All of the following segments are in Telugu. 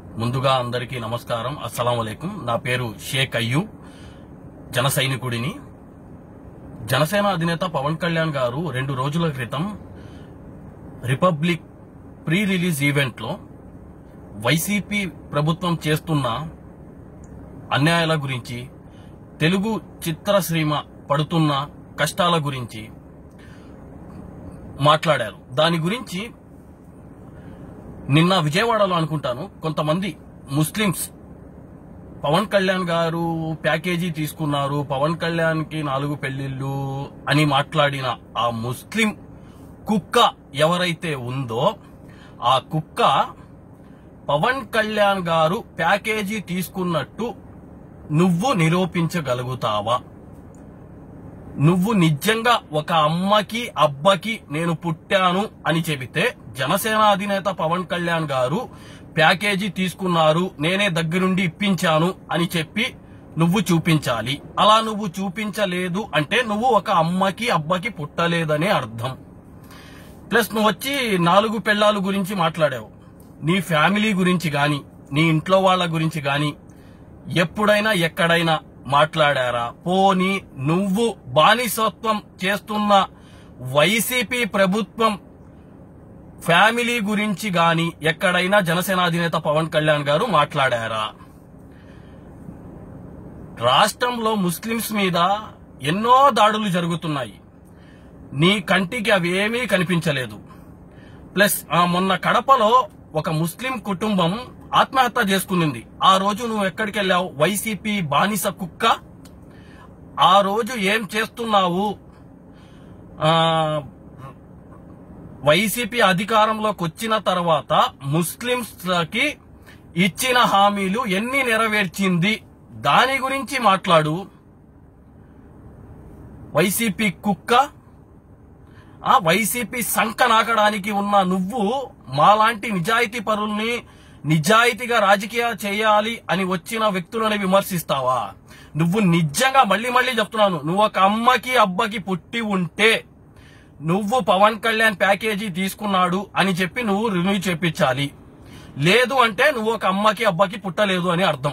ముందుగా అందరికీ నమస్కారం అస్సలం వలైకుం నా పేరు షేక్ అయ్యూబ్ జన సైనికుడిని జనసేన అధినేత పవన్ కళ్యాణ్ గారు రెండు రోజుల క్రితం రిపబ్లిక్ ప్రీ రిలీజ్ ఈవెంట్లో వైసీపీ ప్రభుత్వం చేస్తున్న అన్యాయాల గురించి తెలుగు చిత్రశ్రీమ పడుతున్న కష్టాల గురించి మాట్లాడారు దాని గురించి నిన్న విజయవాడలో అనుకుంటాను కొంతమంది ముస్లిమ్స్ పవన్ కళ్యాణ్ గారు ప్యాకేజీ తీసుకున్నారు పవన్ కళ్యాణ్ కి నాలుగు పెళ్లిళ్ళు అని మాట్లాడిన ఆ ముస్లిం కుక్క ఎవరైతే ఉందో ఆ కుక్క పవన్ కళ్యాణ్ గారు ప్యాకేజీ తీసుకున్నట్టు నువ్వు నిరూపించగలుగుతావా నువ్వు నిజంగా ఒక అమ్మకి అబ్బకి నేను పుట్టాను అని చెబితే జనసేన అధినేత పవన్ కళ్యాణ్ గారు ప్యాకేజీ తీసుకున్నారు నేనే దగ్గరుండి ఇప్పించాను అని చెప్పి నువ్వు చూపించాలి అలా నువ్వు చూపించలేదు అంటే నువ్వు ఒక అమ్మకి అబ్బకి పుట్టలేదనే అర్థం ప్లస్ నువ్వు వచ్చి నాలుగు పెళ్ళాల గురించి మాట్లాడావు నీ ఫ్యామిలీ గురించి గాని నీ ఇంట్లో వాళ్ళ గురించి గాని ఎప్పుడైనా ఎక్కడైనా మాట్లాడారా పోని నువ్వు బానిసత్వం చేస్తున్న వైసీపీ ప్రభుత్వం ఫ్యామిలీ గురించి గాని ఎక్కడైనా జనసేన అధినేత పవన్ కళ్యాణ్ గారు మాట్లాడారా రాష్ట్రంలో ముస్లింస్ మీద ఎన్నో దాడులు జరుగుతున్నాయి నీ కంటికి అవి ఏమీ కనిపించలేదు ప్లస్ ఆ మొన్న కడపలో ఒక ముస్లిం కుటుంబం ఆత్మహత్య చేసుకునింది ఆ రోజు నువ్వు ఎక్కడికి వెళ్ళావు వైసీపీ బానిస కుక్క ఆ రోజు ఏం చేస్తున్నావు ఆ వైసీపీ అధికారంలోకి వచ్చిన తర్వాత ముస్లింస్కి ఇచ్చిన హామీలు ఎన్ని నెరవేర్చింది దాని గురించి మాట్లాడు వైసీపీ కుక్క ఆ వైసీపీ సంక నాకడానికి ఉన్న నువ్వు మాలాంటి నిజాయితీ పరుల్ని నిజాయితీగా రాజకీయ చేయాలి అని వచ్చిన వ్యక్తులని విమర్శిస్తావా నువ్వు నిజంగా మళ్ళీ మళ్ళీ చెప్తున్నాను నువ్వు ఒక అమ్మకి అబ్బకి పుట్టి ఉంటే నువ్వు పవన్ కళ్యాణ్ ప్యాకేజీ తీసుకున్నాడు అని చెప్పి నువ్వు రివ్యూ చేపించాలి లేదు అంటే నువ్వు ఒక అమ్మకి అబ్బకి పుట్టలేదు అని అర్థం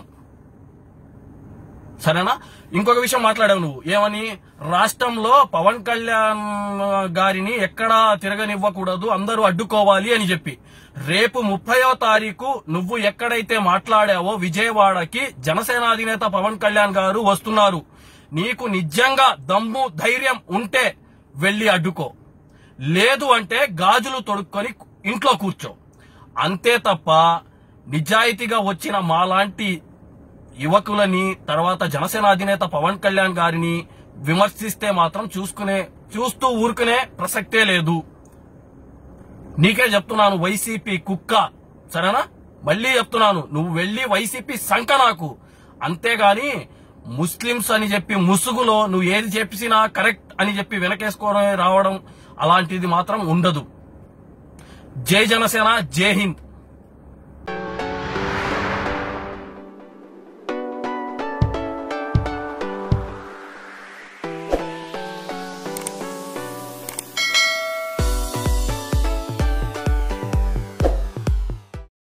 సరేనా ఇంకొక విషయం మాట్లాడావు నువ్వు ఏమని రాష్ట్రంలో పవన్ కళ్యాణ్ గారిని ఎక్కడా తిరగనివ్వకూడదు అందరూ అడ్డుకోవాలి అని చెప్పి రేపు ముప్పయో తారీఖు నువ్వు ఎక్కడైతే మాట్లాడావో విజయవాడకి జనసేన అధినేత పవన్ కళ్యాణ్ గారు వస్తున్నారు నీకు నిజంగా దమ్ము ధైర్యం ఉంటే వెళ్లి అడ్డుకో లేదు అంటే గాజులు తొడుక్కొని ఇంట్లో కూర్చో అంతే తప్ప నిజాయితీగా వచ్చిన మాలాంటి యువకులని తర్వాత జనసేన అధినేత పవన్ కళ్యాణ్ గారిని విమర్శిస్తే మాత్రం చూసుకునే చూస్తూ ఊరుకునే ప్రసక్తే లేదు నీకే చెప్తున్నాను వైసీపీ కుక్క సరేనా మళ్ళీ చెప్తున్నాను నువ్వు వెళ్ళి వైసీపీ సంక నాకు అంతేగాని ముస్లింస్ అని చెప్పి ముసుగులో నువ్వు ఏది చెప్పినా కరెక్ట్ అని చెప్పి వెనకేసుకోవడం రావడం అలాంటిది మాత్రం ఉండదు జై జనసేన జై హింద్